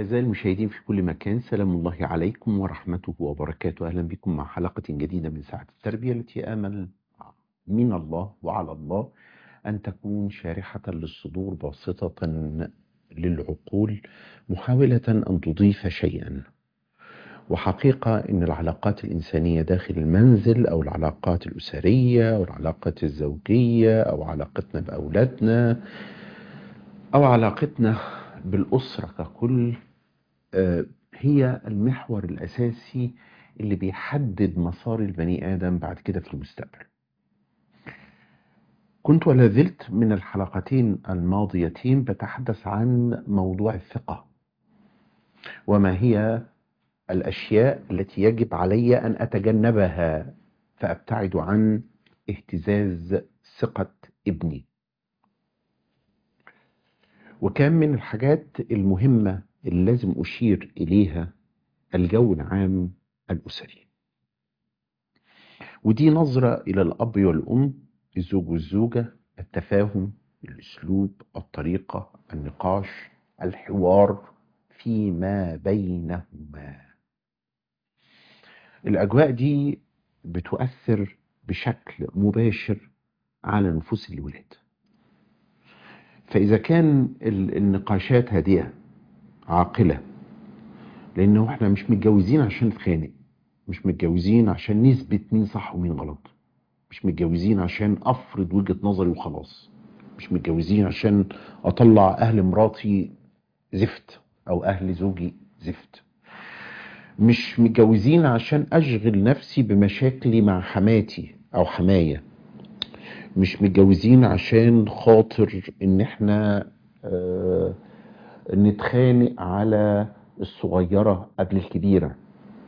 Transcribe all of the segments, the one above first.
أعزائي المشاهدين في كل مكان سلام الله عليكم ورحمته وبركاته أهلا بكم مع حلقة جديدة من ساعة التربية التي آمل من الله وعلى الله أن تكون شارحة للصدور باسطة للعقول محاولة أن تضيف شيئا وحقيقة أن العلاقات الإنسانية داخل المنزل أو العلاقات الأسرية أو العلاقات الزوجية أو علاقتنا بأولادنا أو علاقتنا بالأسرة ككل آه، هي المحور الأساسي اللي بيحدد مسار البني آدم بعد كده في المستقبل كنت ولا زلت من الحلقتين الماضيتين بتحدث عن موضوع الثقة وما هي الأشياء التي يجب علي أن أتجنبها فأبتعد عن اهتزاز ثقة ابني وكان من الحاجات المهمة اللي لازم أشير إليها الجو العام الأسري ودي نظرة إلى الأب والأم الزوج والزوجة التفاهم الأسلوب الطريقة النقاش الحوار فيما بينهما الأجواء دي بتؤثر بشكل مباشر على نفوس الولاد فإذا كان ال- النقاشات هادئة عاقلة لأنه احنا مش متجوزين عشان نتخانق مش متجوزين عشان نثبت مين صح ومين غلط مش متجوزين عشان أفرض وجهة نظري وخلاص مش متجوزين عشان أطلع أهل مراتي زفت أو أهل زوجي زفت مش متجوزين عشان أشغل نفسي بمشاكلي مع حماتي أو حماية مش متجوزين عشان خاطر ان احنا آه نتخانق على الصغيرة قبل الكبيرة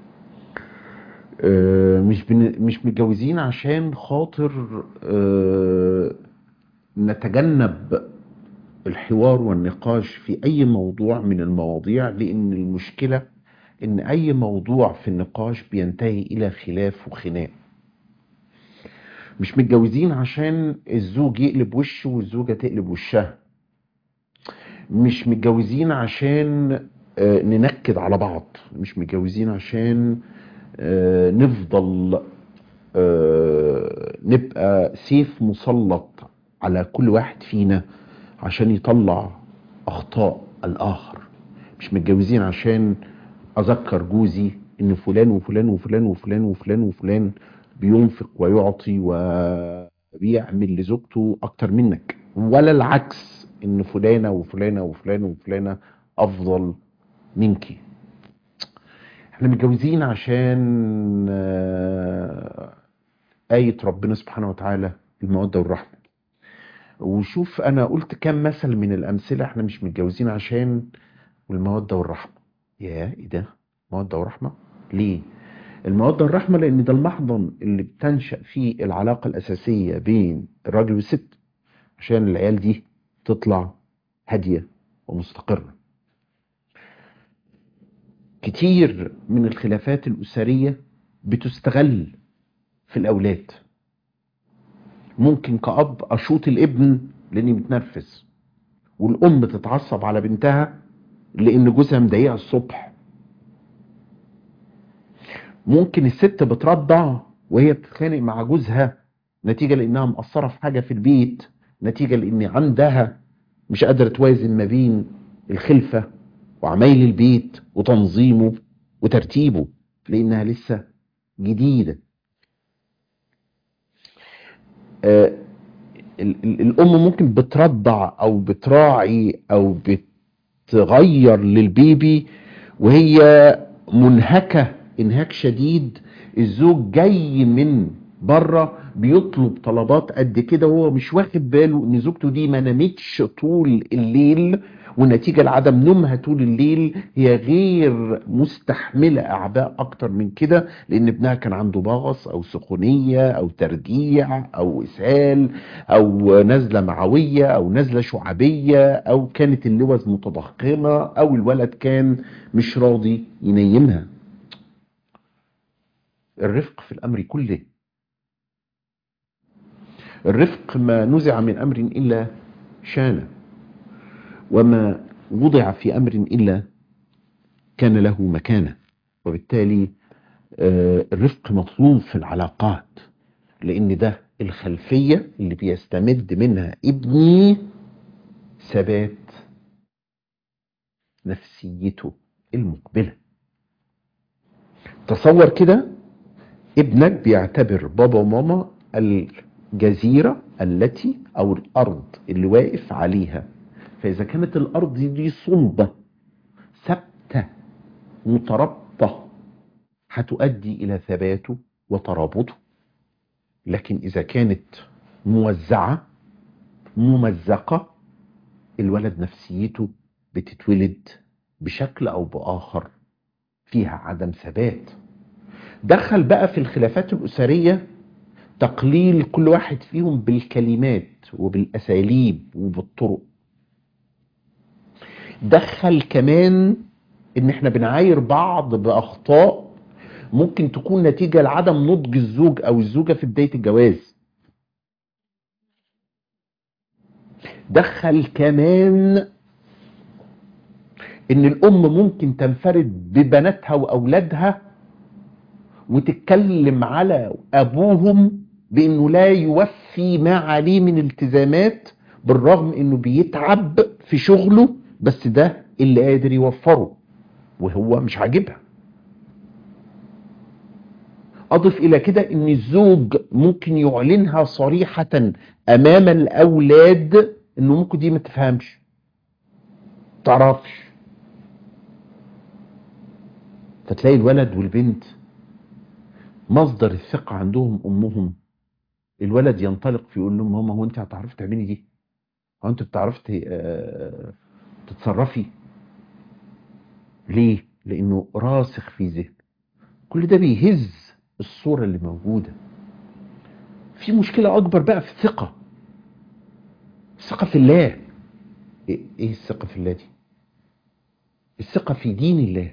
آه مش بن... مش متجوزين عشان خاطر آه نتجنب الحوار والنقاش في اي موضوع من المواضيع لان المشكلة ان اي موضوع في النقاش بينتهي الى خلاف وخناق مش متجوزين عشان الزوج يقلب وشه والزوجة تقلب وشها مش متجوزين عشان آه، ننكد على بعض مش متجوزين عشان آه، نفضل آه، نبقى سيف مسلط على كل واحد فينا عشان يطلع أخطاء الآخر مش متجوزين عشان أذكر جوزي إن فلان وفلان وفلان وفلان وفلان وفلان بينفق ويعطي وبيعمل لزوجته أكتر منك ولا العكس إن فلانة وفلانة وفلانة وفلانة أفضل منك احنا متجوزين عشان آه، آية ربنا سبحانه وتعالى المودة والرحمة وشوف أنا قلت كم مثل من الأمثلة احنا مش متجوزين عشان المودة والرحمة يا إيه ده مودة ورحمة ليه المودة والرحمة لأن ده المحضن اللي بتنشأ فيه العلاقة الأساسية بين الراجل والست عشان العيال دي تطلع هادية ومستقرة كتير من الخلافات الأسرية بتستغل في الأولاد ممكن كأب أشوط الابن لأني متنرفز والأم تتعصب على بنتها لأن جوزها مضايقها الصبح ممكن الست بترضع وهي بتتخانق مع جوزها نتيجة لأنها مقصرة في حاجة في البيت نتيجة لأن عندها مش قادرة توازن ما بين الخلفة وعمايل البيت وتنظيمه وترتيبه لأنها لسه جديدة آه، ال- ال- الأم ممكن بترضع أو بتراعي أو بتغير للبيبي وهي منهكة انهاك شديد الزوج جاي من بره بيطلب طلبات قد كده وهو مش واخد باله ان زوجته دي ما نامتش طول الليل ونتيجة لعدم نومها طول الليل هي غير مستحملة أعباء أكتر من كده لأن ابنها كان عنده بغص أو سخونية أو ترجيع أو إسهال أو نزلة معوية أو نزلة شعبية أو كانت اللوز متضخمة أو الولد كان مش راضي ينيمها الرفق في الأمر كله الرفق ما نزع من أمر إلا شانه وما وضع في أمر إلا كان له مكانة وبالتالي آه، الرفق مطلوب في العلاقات لأن ده الخلفية اللي بيستمد منها ابني ثبات نفسيته المقبلة تصور كده ابنك بيعتبر بابا وماما الجزيرة التي أو الأرض اللي واقف عليها فإذا كانت الأرض دي صلبة ثابتة مترابطة هتؤدي إلى ثباته وترابطه لكن إذا كانت موزعة ممزقة الولد نفسيته بتتولد بشكل أو بآخر فيها عدم ثبات دخل بقى في الخلافات الأسرية تقليل كل واحد فيهم بالكلمات وبالأساليب وبالطرق دخل كمان ان احنا بنعاير بعض باخطاء ممكن تكون نتيجة لعدم نضج الزوج او الزوجة في بداية الجواز دخل كمان ان الام ممكن تنفرد ببناتها واولادها وتتكلم على ابوهم بانه لا يوفي ما عليه من التزامات بالرغم انه بيتعب في شغله بس ده اللي قادر يوفره وهو مش عاجبها اضف الى كده ان الزوج ممكن يعلنها صريحة امام الاولاد انه ممكن دي ما تفهمش تعرفش فتلاقي الولد والبنت مصدر الثقة عندهم امهم الولد ينطلق في يقول لهم ماما هو انت هتعرفي تعملي دي هو انت بتعرفي آه، تتصرفي ليه لانه راسخ في ذهن كل ده بيهز الصورة اللي موجودة في مشكلة اكبر بقى في الثقة الثقة في الله ايه إيه الثقة في الله دي الثقة في دين الله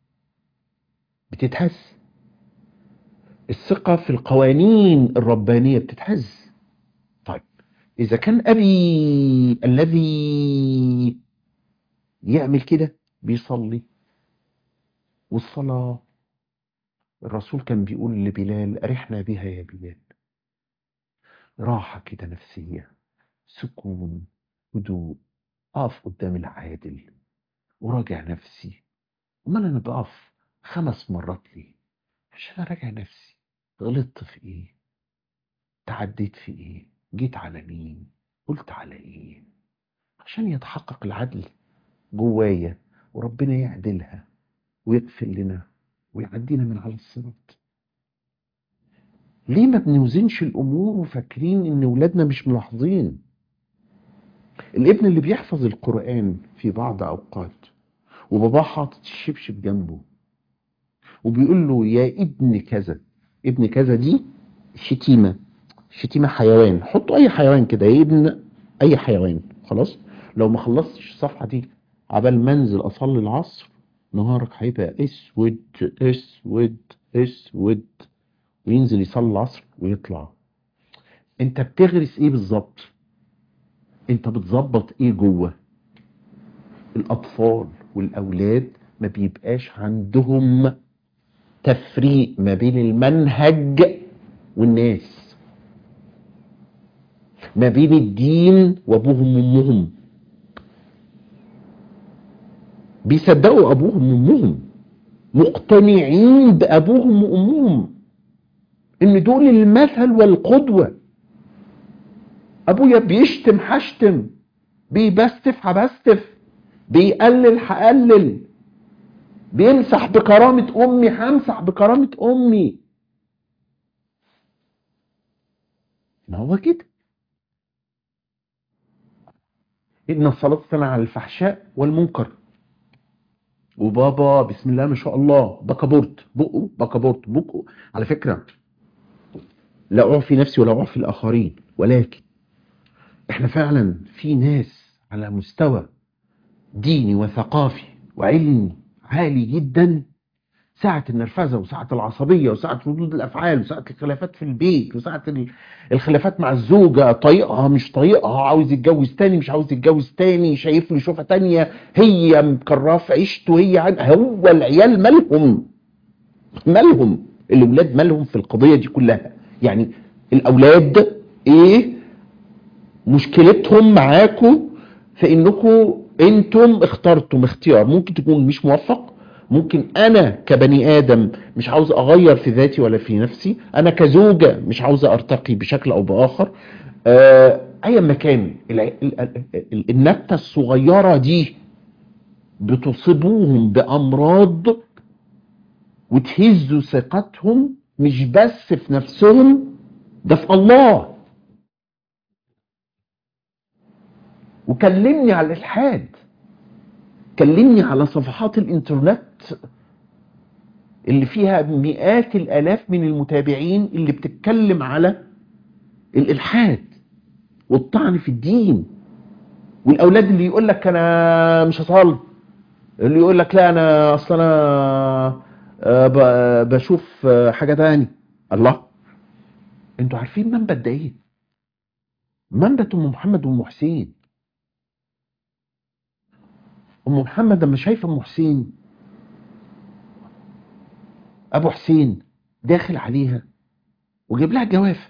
بتتهز الثقة في القوانين الربانية بتتهز طيب إذا كان أبي الذي يعمل كده بيصلي والصلاة الرسول كان بيقول لبلال أرحنا بها يا بلال راحة كده نفسية سكون هدوء أقف قدام العادل وراجع نفسي أمال أنا بقف خمس مرات ليه عشان أراجع نفسي غلطت في إيه تعديت في إيه جيت على مين قلت على إيه عشان يتحقق العدل جوايا وربنا يعدلها ويغفر لنا ويعدينا من على الصراط ليه ما بنوزنش الامور وفاكرين ان ولادنا مش ملاحظين الابن اللي بيحفظ القرآن في بعض اوقات وباباه حاطط الشبشب جنبه وبيقول له يا ابن كذا ابن كذا دي شتيمة شتيمة حيوان حطوا اي حيوان كده يا ابن اي حيوان خلاص لو ما خلصتش الصفحة دي عبال ما انزل اصلي العصر نهارك هيبقى اسود اسود اسود وينزل يصلي العصر ويطلع انت بتغرس ايه بالظبط انت بتظبط ايه جوه الاطفال والاولاد ما بيبقاش عندهم تفريق ما بين المنهج والناس ما بين الدين وابوهم وامهم بيصدقوا ابوهم وامهم مقتنعين بابوهم وامهم ان دول المثل والقدوة ابويا بيشتم هشتم بيبستف هبستف بيقلل هقلل بيمسح بكرامة امي همسح بكرامة امي ما هو كده ان الصلاة تنهى عن الفحشاء والمنكر وبابا بسم الله ما شاء الله بكابورت بقه بكابورت بقه على فكرة لا أعفي نفسي ولا أعفي الآخرين ولكن احنا فعلا في ناس على مستوى ديني وثقافي وعلمي عالي جدا ساعة النرفزة وساعة العصبية وساعة ردود الأفعال وساعة الخلافات في البيت وساعة ال- الخلافات مع الزوجة طايقها مش طايقها عاوز يتجوز تاني مش عاوز يتجوز تاني شايف له شوفة تانية هي مكراه في عيشته هي عن... هو العيال مالهم مالهم الأولاد مالهم في القضية دي كلها يعني الأولاد إيه مشكلتهم معاكم في انكم انتم اخترتم اختيار ممكن تكون مش موفق ممكن انا كبني ادم مش عاوز اغير في ذاتي ولا في نفسي انا كزوجة مش عاوز ارتقي بشكل او باخر آه، ايا ما كان الع- ال- ال- ال- النبتة الصغيرة دي بتصيبوهم بامراض وتهزوا ثقتهم مش بس في نفسهم ده في الله وكلمني على الالحاد كلمني على صفحات الانترنت اللي فيها مئات الالاف من المتابعين اللي بتتكلم على الالحاد والطعن في الدين والاولاد اللي يقول لك انا مش هصلي اللي يقول لك لا انا اصل انا آه، ب- بشوف آه، حاجه تاني الله انتوا عارفين منبت ده ايه منبت ام محمد وام حسين ام محمد لما شايفه ام حسين ابو حسين داخل عليها وجايب لها جوافه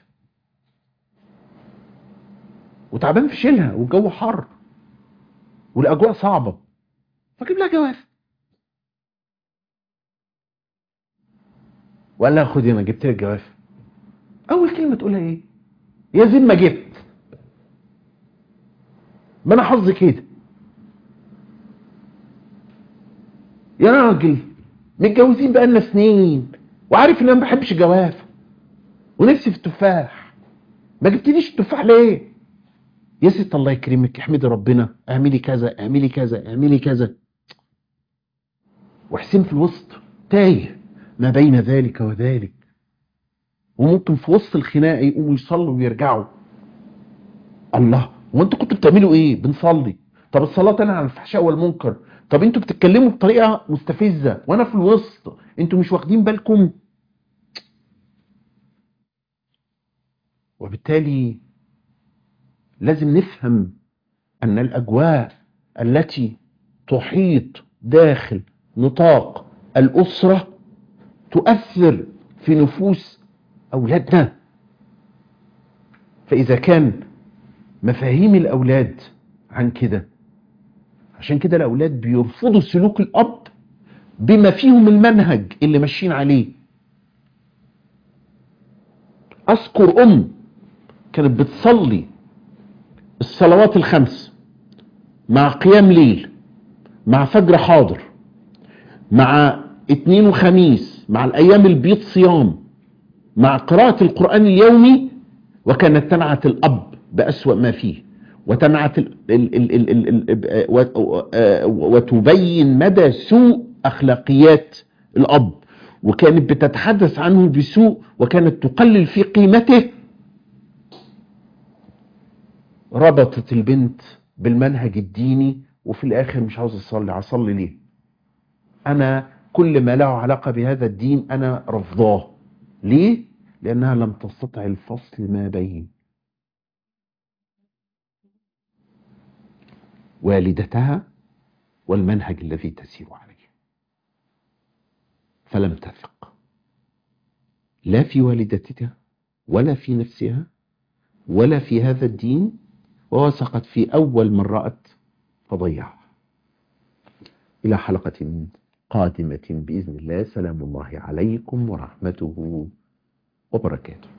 وتعبان في شيلها والجو حر والاجواء صعبه فجيب لها جوافه وقال لها خدي انا جبت لك جوافه اول كلمه تقولها ايه يا زين ما جبت ما انا حظي كده يا راجل متجوزين بقالنا سنين وعارف ان انا ما بحبش الجوافه ونفسي في التفاح ما جبتليش التفاح ليه يا ست الله يكرمك احمدي ربنا اعملي كذا اعملي كذا اعملي كذا وحسين في الوسط تايه ما بين ذلك وذلك وممكن في وسط الخناقه يقوموا يصلوا ويرجعوا الله وانتوا كنتوا بتعملوا ايه بنصلي طب الصلاه تنهى عن الفحشاء والمنكر طب انتوا بتتكلموا بطريقه مستفزه وانا في الوسط انتوا مش واخدين بالكم وبالتالي لازم نفهم ان الاجواء التي تحيط داخل نطاق الاسره تؤثر في نفوس اولادنا فاذا كان مفاهيم الاولاد عن كده عشان كده الاولاد بيرفضوا سلوك الاب بما فيهم المنهج اللي ماشيين عليه اذكر ام كانت بتصلي الصلوات الخمس مع قيام ليل مع فجر حاضر مع اتنين وخميس مع الايام البيض صيام مع قراءة القرآن اليومي وكانت تنعت الأب بأسوأ ما فيه وتنعت ال ال ال ال ال ال و- آه، وتبين مدى سوء أخلاقيات الأب وكانت بتتحدث عنه بسوء وكانت تقلل في قيمته ربطت البنت بالمنهج الديني وفي الآخر مش عاوز أصلي أصلي ليه أنا كل ما له علاقة بهذا الدين أنا رفضاه ليه؟ لأنها لم تستطع الفصل ما بين والدتها والمنهج الذي تسير عليه فلم تثق لا في والدتها ولا في نفسها ولا في هذا الدين ووثقت في أول من رأت فضيعها إلى حلقة قادمة بإذن الله سلام الله عليكم ورحمته وبركاته